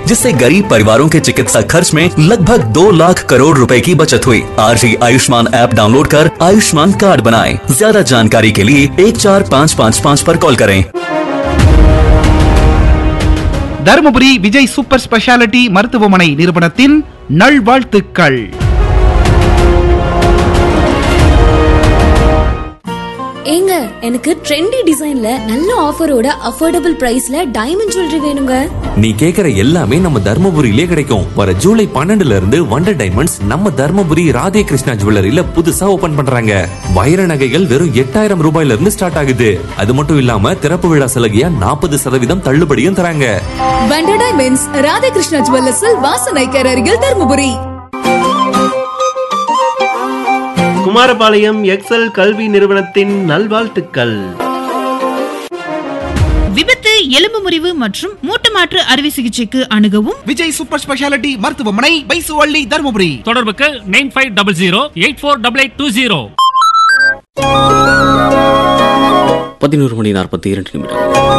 जिससे गरीब परिवारों के चिकित्सा खर्च में लगभग दो लाख करोड़ रुपए की बचत हुई आज ही आयुष्मान ऐप डाउनलोड कर आयुष्मान कार्ड बनाएं ज्यादा जानकारी के लिए एक चार पाँच पाँच पाँच पर कॉल करें தருமபுரி விஜய் சூப்பர் ஸ்பெஷாலிட்டி மருத்துவமனை நிறுவனத்தின் நல்வாழ்த்துக்கள் ஏங்க எனக்கு ட்ரெண்டி டிசைன்ல நல்ல ஆஃபரோட அஃபோர்டபுள் பிரைஸ்ல டைமண்ட் ஜுவல்லரி வேணுங்க நீ கேக்குற எல்லாமே நம்ம தர்மபுரியிலே கிடைக்கும் வர ஜூலை பன்னெண்டுல இருந்து வண்டர் டைமண்ட்ஸ் நம்ம தர்மபுரி ராதே கிருஷ்ணா ஜுவல்லரியில புதுசா ஓபன் பண்றாங்க வைர நகைகள் வெறும் எட்டாயிரம் ரூபாயில இருந்து ஸ்டார்ட் ஆகுது அது மட்டும் இல்லாம திறப்பு விழா சலுகையா நாற்பது சதவீதம் தள்ளுபடியும் தராங்க வண்டர் டைமண்ட்ஸ் ராதாகிருஷ்ணா ஜுவல்லர்ஸில் வாசனைக்கர் அருகில் தருமபுரி குமாரபாளையம் எக்ஸல் கல்வி நிறுவனத்தின் நல்வாழ்த்துக்கள் விபத்து எலும்பு முறிவு மற்றும் மூட்டு மாற்று அறுவை சிகிச்சைக்கு அணுகவும் விஜய் சூப்பர் ஸ்பெஷாலிட்டி மருத்துவமனை பைசுவள்ளி தருமபுரி தொடர்புக்கு nine five double zero eight four double eight two zero பதினோரு மணி நாற்பத்தி இரண்டு நிமிடம்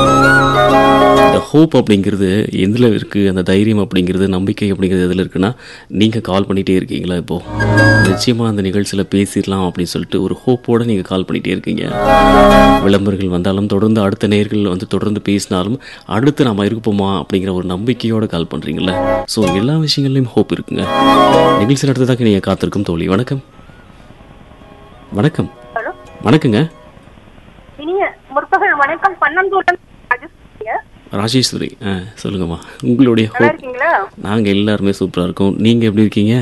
இந்த ஹோப் அப்படிங்கிறது எதில் இருக்குது அந்த தைரியம் அப்படிங்கிறது நம்பிக்கை அப்படிங்கிறது எதில் இருக்குன்னா நீங்கள் கால் பண்ணிகிட்டே இருக்கீங்களா இப்போது நிச்சயமாக அந்த நிகழ்ச்சியில் பேசிடலாம் அப்படின்னு சொல்லிட்டு ஒரு ஹோப்போடு நீங்கள் கால் பண்ணிகிட்டே இருக்கீங்க விளம்பரங்கள் வந்தாலும் தொடர்ந்து அடுத்த நேர்கள் வந்து தொடர்ந்து பேசினாலும் அடுத்து நாம் இருப்போமா அப்படிங்கிற ஒரு நம்பிக்கையோடு கால் பண்ணுறீங்கள ஸோ எல்லா விஷயங்கள்லையும் ஹோப் இருக்குங்க நிகழ்ச்சி நடத்ததாக நீங்கள் காத்திருக்கும் தோழி வணக்கம் வணக்கம் வணக்கங்க இனிய முற்பகல் வணக்கம் பன்னந்தூரம் ராஜேஸ்வரி ஆ சொல்லுங்கம்மா உங்களுடைய நல்லா ஹோப் இருக்கீங்களா நாங்கள் எல்லாருமே சூப்பராக இருக்கோம் நீங்கள் எப்படி இருக்கீங்க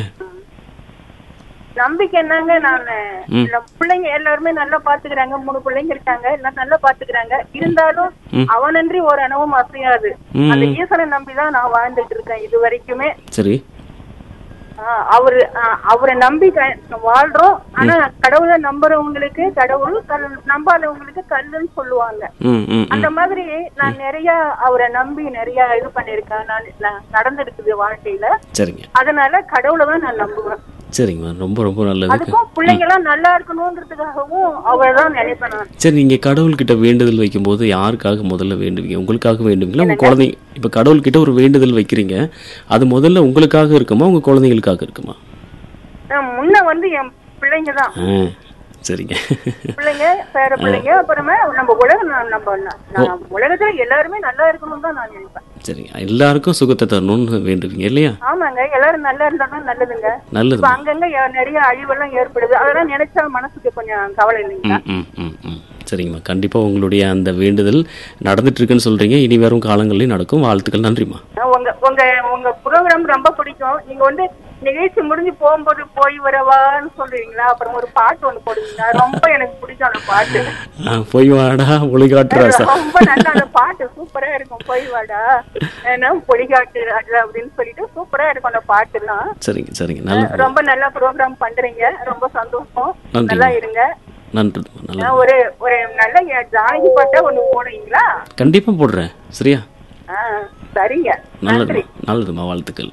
நம்பிக்கை என்னங்க நான் ம். நம்ம பிள்ளைங்க எல்லாருமே நல்லா பாத்துக்கிறாங்க மூணு பிள்ளைங்க இருக்காங்க எல்லாம் நல்லா பாத்துக்கிறாங்க இருந்தாலும் ம். அவனன்றி ஒரு அணவும் அசையாது ம், அந்த ம். ஈஸ்வரனை நம்பிதான் நான் வாழ்ந்துட்டு இருக்கேன் இது வரைக்குமே சரி ஆ, அவரு ஆ, அவரை நம்பி க- வாழ்றோம் ஆனா கடவுளை நம்புறவங்களுக்கு கடவுள் கல் நம்பாதவங்களுக்கு கல்லுன்னு சொல்லுவாங்க ம் ம் அந்த ம் மாதிரி நான் நிறைய அவரை நம்பி நிறைய இது பண்ணிருக்கேன் நான் நான் நடந்திருக்குது வாழ்க்கையில சரிங்க அதனால கடவுளை தான் நான் நம்புவேன் சரிங்கம்மா ரொம்ப ரொம்ப நல்லதுக்கு அதுக்கும் பிள்ளைங்க எல்லாம் நல்லா இருக்கணும்ன்றதுக்காகவும் அவரை தான் நினைப்பேன் நான் சரி நீங்கள் கடவுள்கிட்ட வேண்டுதல் வைக்கும்போது யாருக்காக முதல்ல வேண்டுவீங்க உங்களுக்காக வேண்டுவீங்களா உங்கள் குழந்தை இப்போ கடவுள்கிட்ட ஒரு வேண்டுதல் வைக்கிறீங்க அது முதல்ல உங்களுக்காக இருக்குமா உங்கள் குழந்தைங்களுக்காக இருக்குமா நான் முன்ன வந்து என் பிள்ளைங்க தான் ஆ சரிங்க பிள்ளைங்க பேர பிள்ளைங்க அப்புறமே நம்ம உலகம் நான் நம்ம நான் உலகத்துல எல்லாருமே நல்லா இருக்கணும்னு தான் நான் நினைப்பேன் சரிங்க எல்லாருக்கும் சுகத்தை தரணும்னு வேண்டுவீங்க இல்லையா ஆமாங்க எல்லாரும் நல்லா இருந்தா நல்லதுங்க நல்லது இப்ப அங்கங்க எ- நிறைய அழிவெல்லாம் ஏற்படுது அதெல்லாம் நினைச்சா மனசுக்கு கொஞ்சம் கவலை இல்லைங்களா ம் ம் ம் ம் சரிங்கம்மா கண்டிப்பாக உங்களுடைய அந்த வேண்டுதல் நடந்துட்டு இருக்குன்னு சொல்கிறீங்க இனி வரும் காலங்கள்லையும் நடக்கும் வாழ்த்துக்கள் நன்றிம்மா உங்க உங்க உங்க ப்ரோக்ராம் ரொம்ப பிடிக்கும் நீங்க வந்து நிகழ்ச்சி முடிஞ்சு போகும்போது போய் வரவான்னு சொல்றீங்களா அப்புறம் ஒரு பாட்டு ஒண்ணு போடுவீங்க ரொம்ப எனக்கு பிடிக்கும் அந்த பாட்டு ஆ, போய் வாடா ஒளிகாட்டு ராசா ரொம்ப நல்லா அந்த பாட்டு சூப்பரா இருக்கும் போய் வாடா ஏன்னா பொலிகாட்டு ராஜா அப்படின்னு சொல்லிட்டு சூப்பரா இருக்கும் அந்த பாட்டுலாம் சரிங்க சரிங்க நல்லது ரொம்ப நல்லா ப்ரோக்ராம் பண்றீங்க ரொம்ப சந்தோஷம் நன்றி. நல்லா இருங்க நன்றிம்மா நல்லது நான் ஒரு ஒரு நல்ல ஜானகி பாட்டா ஒண்ணு போடுவீங்களா கண்டிப்பாக போடுறேன் சரியா ஆ, சரிங்க நல்லது நன்றி நல்லதும்மா வாழ்த்துக்கள்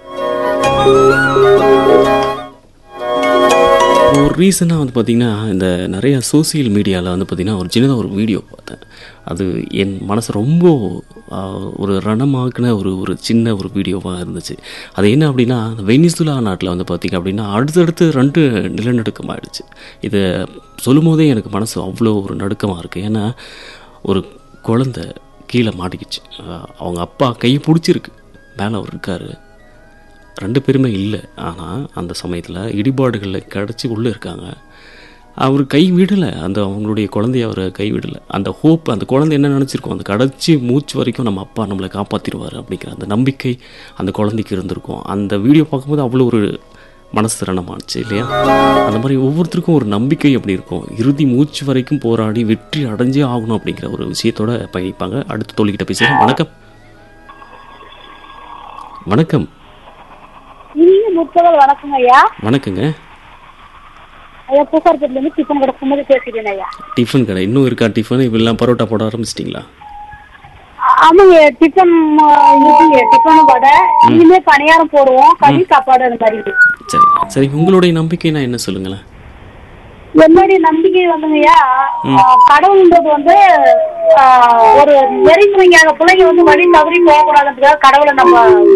ஒரு ரீசனாக வந்து பார்த்திங்கன்னா இந்த நிறைய சோசியல் மீடியாவில் வந்து பார்த்திங்கன்னா ஒரு சின்னதாக ஒரு வீடியோ பார்த்தேன் அது என் மனசை ரொம்ப ஆ, ஒரு ரணமாக்குன ஒரு ஒரு சின்ன ஒரு வீடியோவாக இருந்துச்சு அது என்ன அப்படின்னா வெனிசுலா நாட்டில் வந்து பார்த்திங்க அப்படின்னா அடுத்தடுத்து ரெண்டு நிலநடுக்கம் ஆயிடுச்சு இதை சொல்லும் போதே எனக்கு மனசு அவ்வளோ ஒரு நடுக்கமாக இருக்குது ஏன்னா ஒரு குழந்தை கீழே மாட்டிக்கிச்சு ஆ, அவங்க அப்பா கையை பிடிச்சிருக்கு மேலே அவர் இருக்கார் ரெண்டு பேருமே இல்லை ஆனால் அந்த சமயத்தில் இடிபாடுகளில் கிடச்சி உள்ளே இருக்காங்க அவர் கை விடலை அந்த அவங்களுடைய குழந்தைய அவர் கை விடலை அந்த ஹோப் அந்த குழந்தை என்ன நினச்சிருக்கோம் அந்த கடைச்சி மூச்சு வரைக்கும் நம்ம அப்பா நம்மளை காப்பாற்றிடுவார் அப்படிங்கிற அந்த நம்பிக்கை அந்த குழந்தைக்கு இருந்திருக்கும் அந்த வீடியோ பார்க்கும்போது அவ்வளோ ஒரு மனசு திறனமாச்சு இல்லையா அந்த மாதிரி ஒவ்வொருத்தருக்கும் ஒரு நம்பிக்கை அப்படி இருக்கும் இறுதி மூச்சு வரைக்கும் போராடி வெற்றி அடைஞ்சே ஆகணும் அப்படிங்கிற ஒரு விஷயத்தோட பயணிப்பாங்க அடுத்து தோழிக்கிட்ட பேசுகிறேன் வணக்கம் வணக்கம் இனிய முற்பகல் வணக்கம் ஐயா வணக்கங்க ஐயா பூக்கார்பேட்டில இருந்து டிஃபன் கடை சுமதி பேசுகிறேன் ஐயா டிஃபன் கடை இன்னும் இருக்கா டிஃபன் இப்பெல்லாம் பரோட்டா போட ஆரம்பிச்சிட்டிங்களா ஆமாங்க டிஃபன் இது டிஃபன் வடை இனிமே பணியாரம் போடுவோம் கறி சாப்பாடு அந்த மாதிரி சரி சரி உங்களுடைய நம்பிக்கைனா என்ன சொல்லுங்களேன் என்னுடைய நம்பிக்கை வந்துங்கய்யா கடவுள்ன்றது வந்து ஆஹ், ஒரு நெறிமுறைங்க பிள்ளைங்க வந்து வழி தவறி போகக்கூடாதுன்றதுக்காக கடவுளை நம்ம